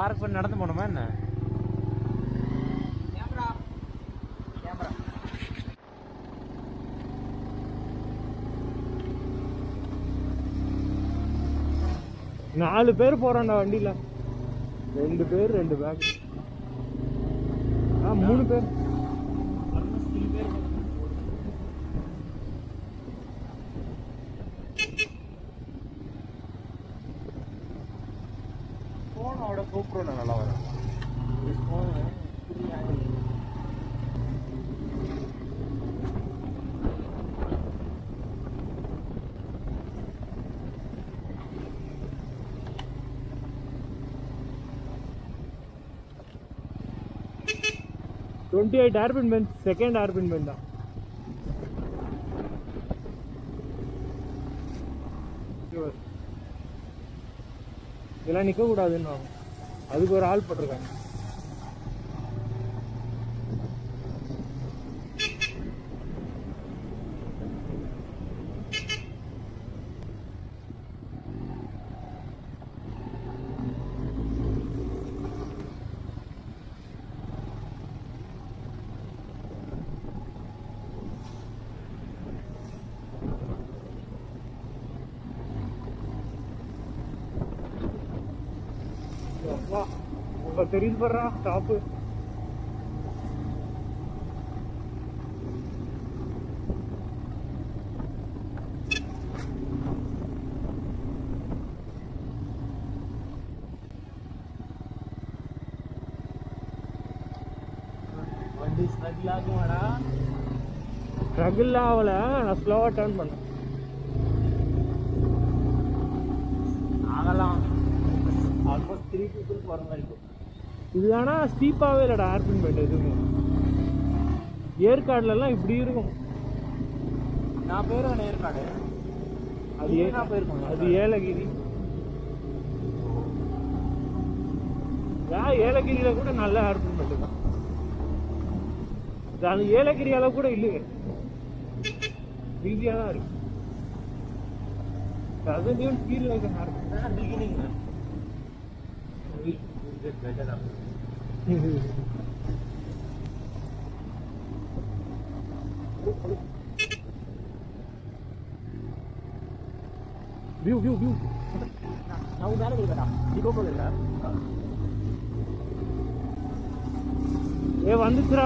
Park பண்ணி நடந்து போனோமா என்ன நாலு பேர் போறோம்டா வண்டியில ரெண்டு பேர் ரெண்டு பேக் ஆ மூணு பேர் ஃபோனோட கோப்ரோல நல்லா வரும் twenty eight hairpin bend second hairpin bend தான் Sure. இதெல்லாம் நிற்க கூடாதுன்னு அதுக்கு ஒரு ஆள் போட்டிருக்காங்க அப்பா, இப்ப தெரியுது பாடுறா டாப்பு வண்டி ஸ்ட்ரகிள் ஆகுமாடா ஸ்ட்ரகிள் ஆகல நான் ஸ்லோவா டர்ன் பண்ணேன் ஆகலாம் ஆல்மோஸ்ட் த்ரீ பீப்புள் போகிற மாதிரி இருக்கும் இது ஆனா ஸ்டீப்பாவே இல்லடா ஏர்பின் பெண்ட் எதுவுமே ஏற்காடுலலாம் இப்படி இருக்கும் நான் போயிருவேன் ஏற்காடு அது ஏ- நான் போயிருக்கோம் அது ஏலகிரி ஏன் ஏலகிரியில கூட நல்ல ஏர்பின் பெண்ட் தான் இது அது ஏலகிரி அளவு கூட இல்லையே ஈஸியா தான் இருக்கு doesn't even feel like an airport. Beginning better view, view, view. ನಾವು ಬೇರೆ ಬೇಡ ಈಗ ಹೋಗೋದಿಲ್ಲ ஏ வந்துச்சுடா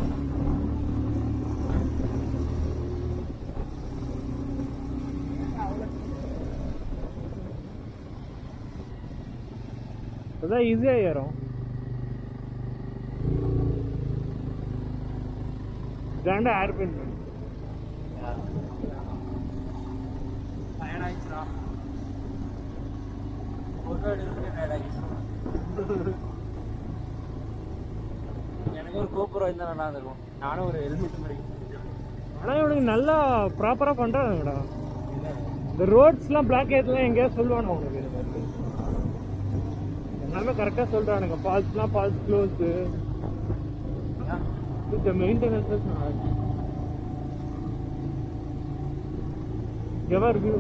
அதான் ஈஸியா ஏறும் இதாண்டா ஏர்பின் டயர்ட் ஆயிடுச்சுடா ஃபோட்டோ எடுக்கிறதுக்கு டயர்ட் ஆயிடுச்சு எனக்கு ஒரு கோபுரம் இருந்தால் நல்லா இருந்திருக்கும் நானும் ஒரு ஹெல்மெட் மாதிரி ஆனா இவனுக்கு நல்லா ப்ராப்பரா பண்றானுங்கடா இந்த ரோட்ஸ்லாம் பிளாக் ஏத்துலாம் எங்கேயாவது சொல்லுவானு உனக்கு எல்லாமே கரெக்டா சொல்றானுங்க பால்ஸ்லாம் பால்ஸ் க்ளோஸ் இந்த மெயின்டெனன்ஸ் எவர் வியூ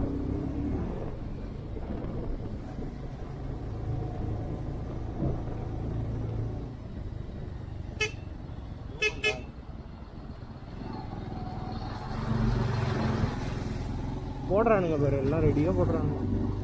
போடுறானுங்க பாரு எல்லாம் ரெடியா போடுறானுங்க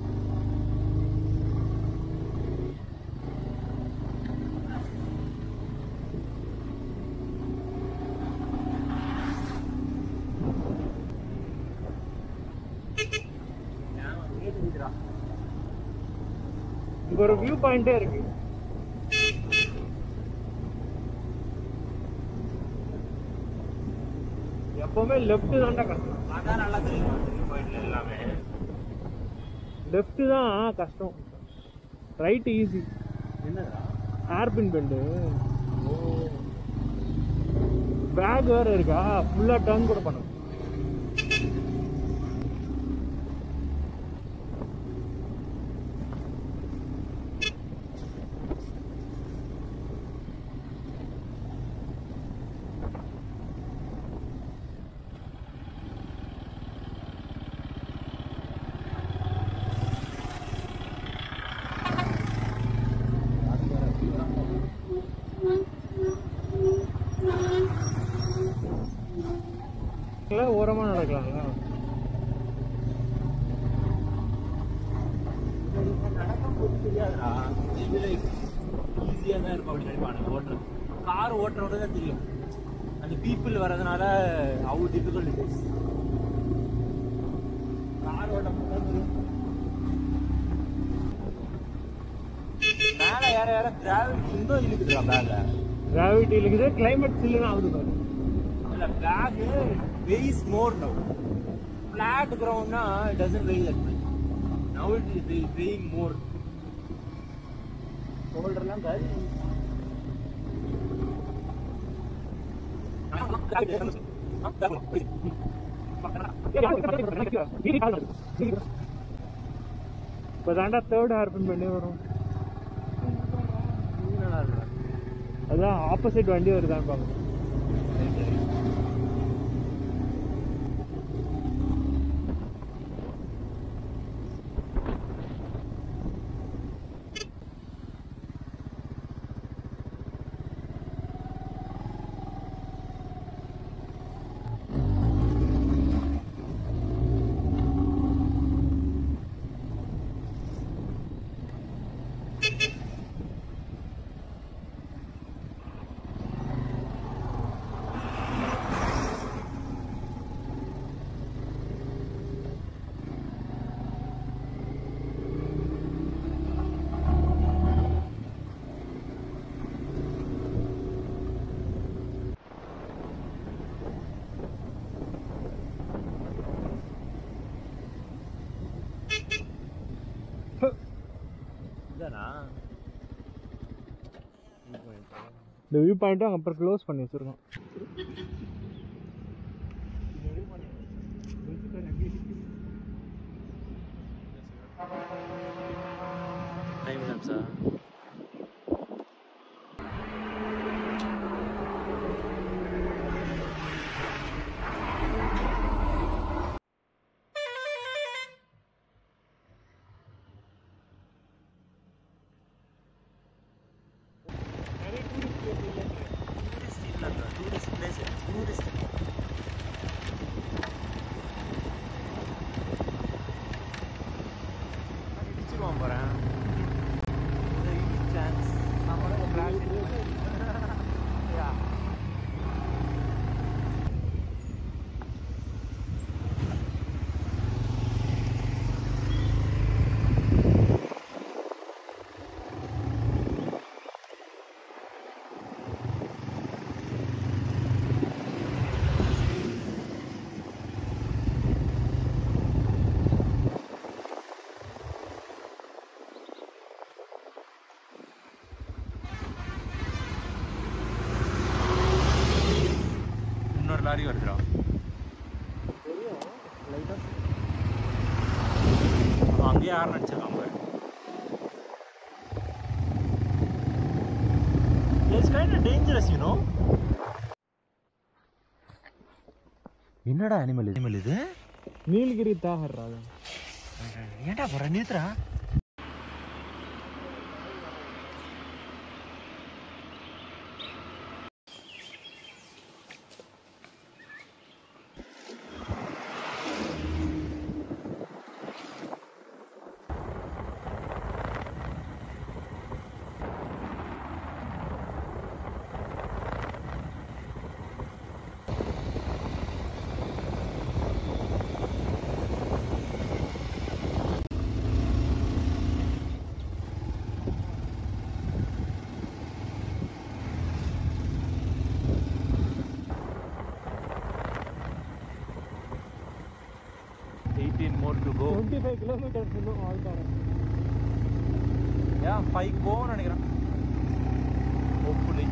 இங்க ஒரு வியூ பாயிண்டே இருக்கு எப்பவுமே லெஃப்ட் தான்டா கஷ்டம் அதான் நல்லா தெரியும் பாயிண்ட்ல எல்லாமே லெஃப்ட் தான் கஷ்டம் ரைட் ஈஸி என்னடா ஏர்பின் பெண்டு பேக் வேற இருக்கா ஃபுல்லா டர்ன் கூட பண்ணும் இல்ல ஓரமா நடக்கலாங்களா நடக்கும்போது தெரியாதுடா இதுல ஈஸியா தான் இருக்கும் அப்படி நினைப்பானு ஓட்டுறது கார் ஓட்டுறவங்க தான் தெரியும் அந்த பீப்புள் வரதுனால அவ்வளோ டிஃபிகல்ட் இட் இஸ் கார் ஓட்டும் தான் தெரியும் மேல ஏற ஏற கிராவிட்டி இன்னும் இழுக்குதுடா பேக்ல கிராவிட்டி இருக்குது கிளைமேட் சில்லுன்னு ஆகுது பாரு இல்ல bag weighs more now flat கிரவுண்ட்னா it doesn't weigh that much now it is weighing more ஷோல்டர்லாம் கறி இப்போ தாண்டா தேர்ட் ஹேர்பின் பண்ணி வரும் அதான் ஆப்போசிட் வண்டி வருதான்னு பார்க்கணும் இதானா இந்த வியூ பாயிண்ட்டும் அப்புறம் க்ளோஸ் பண்ணி வச்சிருக்கோம் டைம் லாப்ஸா டூரிஸ்ட் பிளேஸ் டூரிஸ்ட் இடிச்சிருவான் போறேன் சான்ஸ் இன்னொரு லாரி வருதுடா அங்கேயே யாரும் நினச்சிருக்காங்க பாரு it's kind dangerous you know என்னடா அனிமல் அனிமல் இது நீலகிரி தாகர் ராஜா ஏன்டா போற நிறுத்துறா eighteen more to go twenty five kilometres இன்னும் ஆல் தானே ஏன் ஃபைவ் போன்னு நினைக்கிறேன் ஹோப்ஃபுல்லி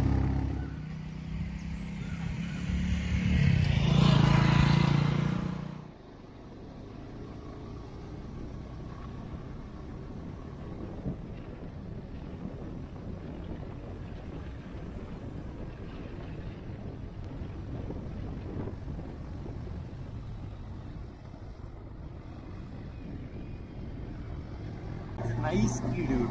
nice dude.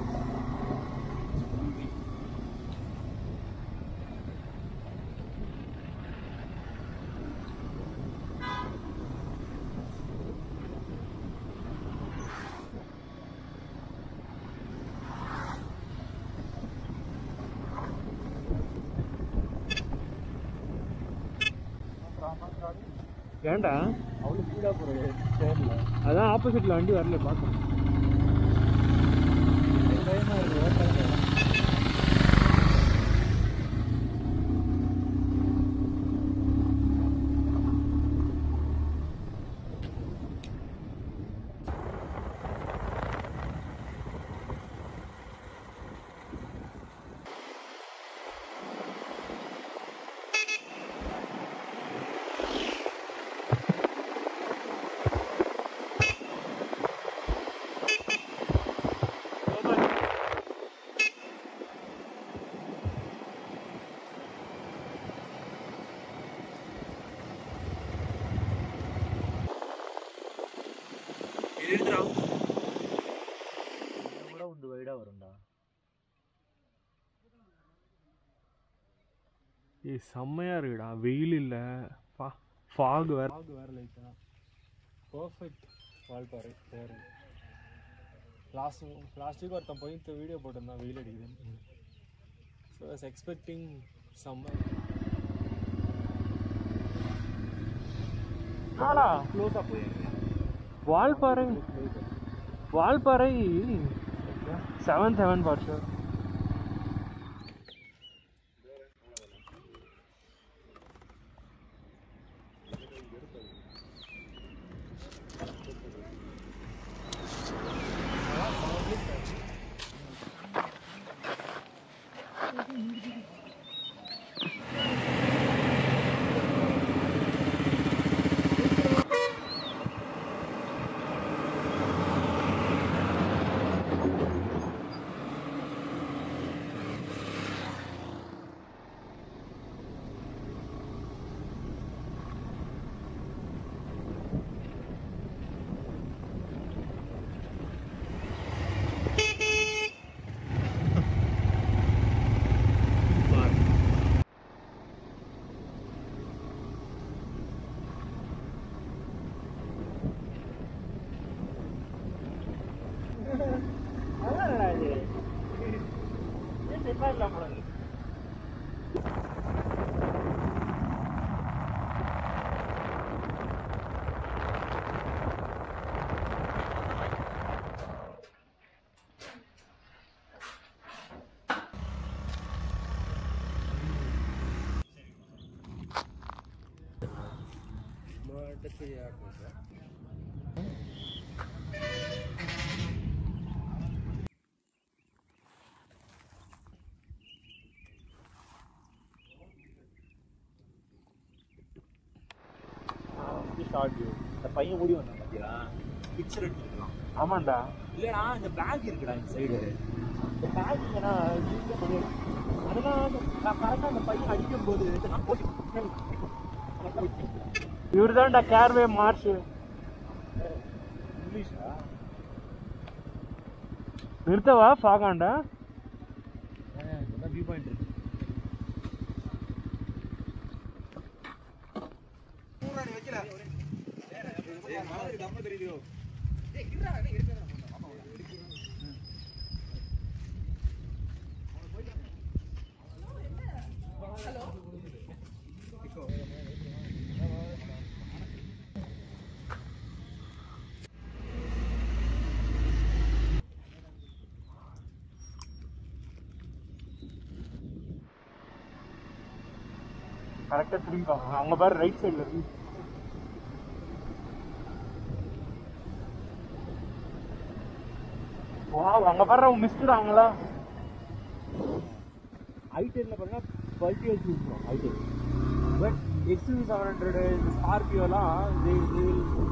ஏன்டா அவ்வளோ ஸ்பீடாக போகிறது தேர்ல அதான் ஆப்போசிட்ல வண்டி வரல பார்க்கணும் பயமாக இருக்குது ஓட்டுறாங்க கூட ಒಂದು வைடா வரும்டா ஏய் செம்மையா இருக்குடா வெயில் இல்ல பா ஃபாக் வேற ஆகு வேற லைட்டா பர்ஃபெக்ட் வால்பாறை வேறு லாஸ்ட் லாஸ்ட் வீக் ஒருத்தன் போய் இந்த வீடியோ போட்டிருந்தான் வெயில் அடிக்குதுன்னு ஸோ வாஸ் எக்ஸ்பெக்டிங் சம்மர் ஆடா க்ளோஸாக போய் Valparai Valparai seven seven four sure shot view இந்த பையன் ஓடி வந்தான் பார்த்தியா பிக்சர் எடுத்துக்கலாம் ஆமாண்டா இல்லைடா இந்த பேக் இருக்குடா இந்த சைடு இந்த பேக் இல்லைனா அதெல்லாம் கரெக்டாக அந்த பையன் அடிக்கும் போது நான் போட்டு இவர் தான்டா கேர்வே மார்ஷ் இங்கிலீஷா நிறுத்தவா ஃபாகாண்டா வியூ பாயிண்ட் இருக்கு கரெக்டாக திரும்பி பார்க்கணும் அவங்க பாரு ரைட் சைடில் இருக்கு வா அங்க பாரு அவங்க மிஸ்டுறாங்களா ஐடென்ல பார்த்தீங்கன்னா டுவெல்ட்டி வச்சு விட்டுரும் ஐடென் பட் எக்ஸ்யூவி செவன் ஹண்ட்ரடு இந்த ஸ்கார்பியோலாம் they they will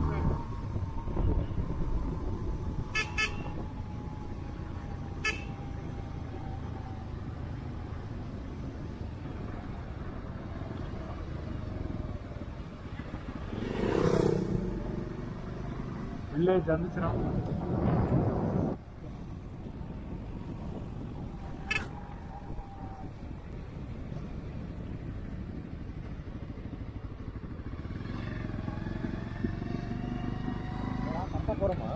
வில்லேஜ் வந்துச்சுன்னா தப்பா போறோமா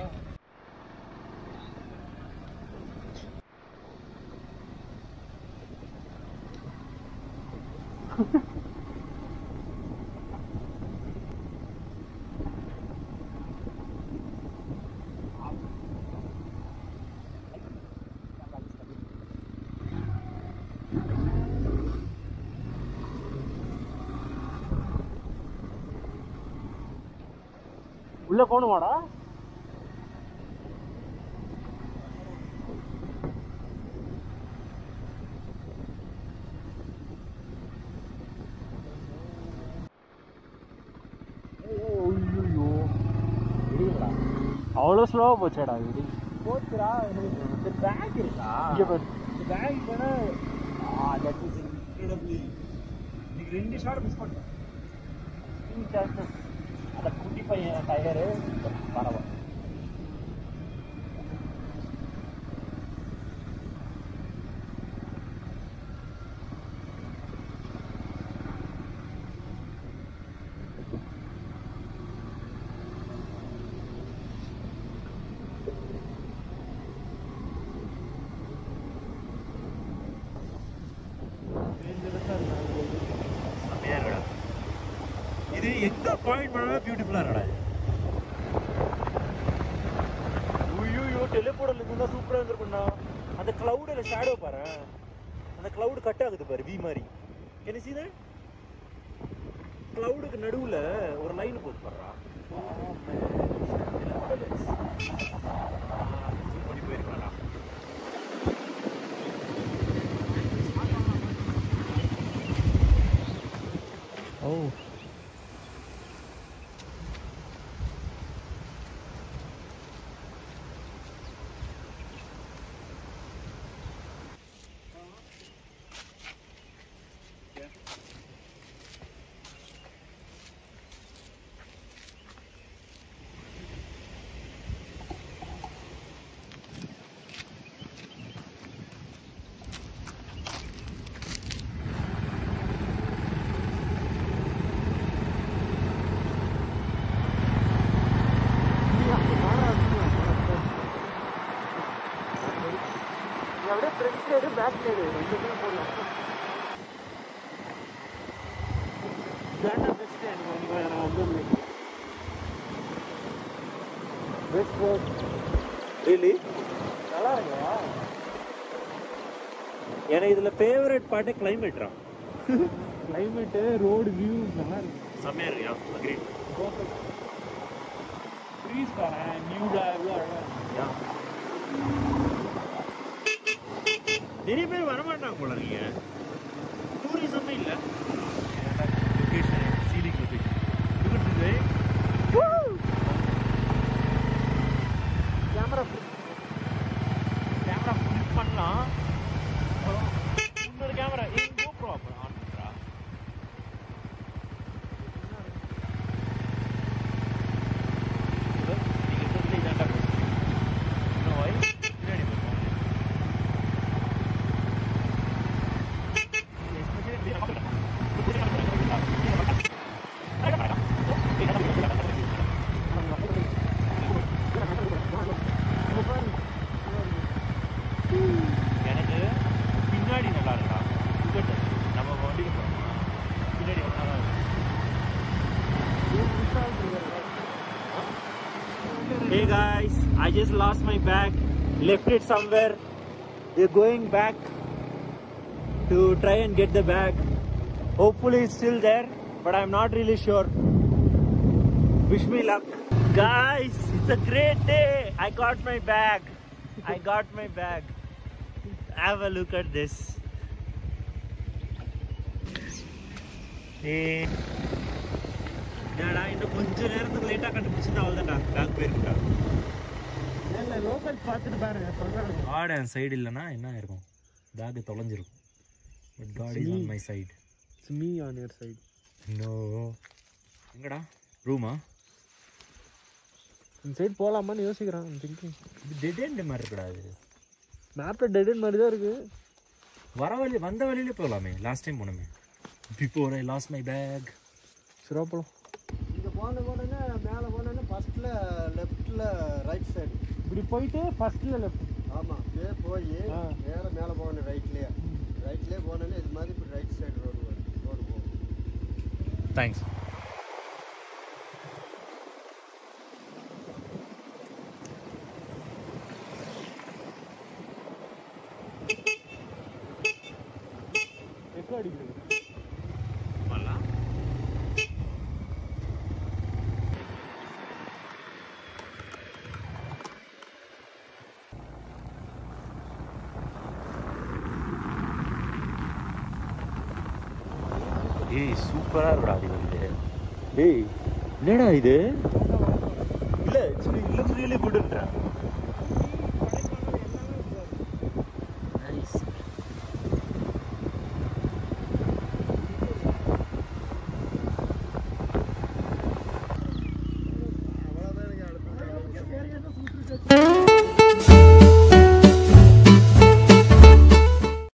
உள்ள போகணுமாடா அவ்வளோ ஸ்லோவாக போச்சேடா இது போச்சுடா எனக்கு பேக் இருக்கா இங்கே பாரு பேக் வேணா தட் இஸ் இன்க்ரெடிபிளி இன்னைக்கு ரெண்டு ஷாட் மிஸ் பண்ணிட்டேன் சான்சஸ் அந்த குட்டி பையன் டயரு பரவாயில்ல இது எந்த பாயிண்ட் பண்ணாலும் பியூட்டிஃபுல்லா இருக்கடா ஐயோ டெலிபோர்டில் இருந்தா சூப்பராக இருந்திருக்கும்டா அந்த கிளவுடில் ஷேடோ பாரு அந்த கிளவுட் கட் ஆகுது பாரு வி மாதிரி என்ன சீத கிளவுடுக்கு நடுவுல ஒரு லைன் போகுது பாருடா பண்ணி போயிருக்காடா ஓ அப்படியே ஃப்ரண்ட் சைடு பேக் சைடு ரெண்டுமே போடலாம் இதாண்டா பெஸ்ட் எனக்கு வந்து நான் வந்து பெஸ்ட் ஒர்க் ரியலி நல்லா இருக்கா எனக்கு இதுல ஃபேவரட் பார்ட்டே கிளைமேட்ரா கிளைமேட்டு ரோடு வியூ நல்லா இருக்கு செம்மையா இருக்கியா அக்ரீட் ட்ரீஸ் பாரு நியூடா எவ்வளோ அழகா இருக்கு நிறைய பேர் வரமாட்டாங்க போல இருக்கீங்க டூரிசமே இல்ல சீலிங் லொகேஷன் கேமரா கேமரா ஃபிளிப் பண்ணலாம் இன்னொரு கேமரா ஏன் GoPro ஆன் பண்றா இதோ, நீங்க சொல்றது இதாண்டா best. இன்னும் வை, பின்னாடி போகும். எனக்கு பின்னாடி நல்லா இருக்கா டிக்கெட் நம்ம வண்டிக்கு போகிறோமா பின்னாடி ஒன்றா தான் இருக்கு Hey guys, I just lost my bag. Left it somewhere. We're going back to try and get the bag. Hopefully it's still there, but I'm not really sure. Wish me luck. Guys, it's a great day. I got my bag. I got my bag. Have a look at this. Hey. என்னடா இன்னும் கொஞ்ச நேரத்துக்கு லேட்டாக கண்டுபிடிச்சிருந்தா அவ்வளோதான்டா back போயிருக்கா இல்லை local பார்த்துட்டு பாருங்க சொல்கிறாங்க காட் என் சைடு இல்லைன்னா என்ன இருக்கும் பேக் தொலைஞ்சிருக்கும் but God is on my side it's me on your side no எங்கடா ரூமா இந்த சைடு போகலாமான்னு யோசிக்கிறான் திங்கிங் இது டெட் எண்ட் மாதிரி இருக்கடா இது மேப்பில் டெட் மாதிரி தான் இருக்குது வர வழி வந்த வழியிலே போகலாமே லாஸ்ட் டைம் போனோமே before I lose my bag சிறப்பலம் இங்கே போன உடனே மேலே போனோடனே ஃபஸ்ட்டில் லெஃப்ட்டில் ரைட் சைடு இப்படி போயிட்டு ஃபர்ஸ்ட்ல லெஃப்ட் ஆமாம் அப்படியே போய் ஆ. நேரா மேலே போகணும் ரைட்லேயே ரைட்லேயே போனோன்னே இது மாதிரி இப்படி ரைட் சைடு ரோடு வரும் ரோடு போகும் தேங்க்ஸ் எக்கோ அடிக்கிறது ஏய் சூப்பரா இருக்குடா அது வந்து டேய் என்னடா இது இல்ல it looks really good ன்றா நைஸ் அவ்வளோதான் எனக்கு அடுத்த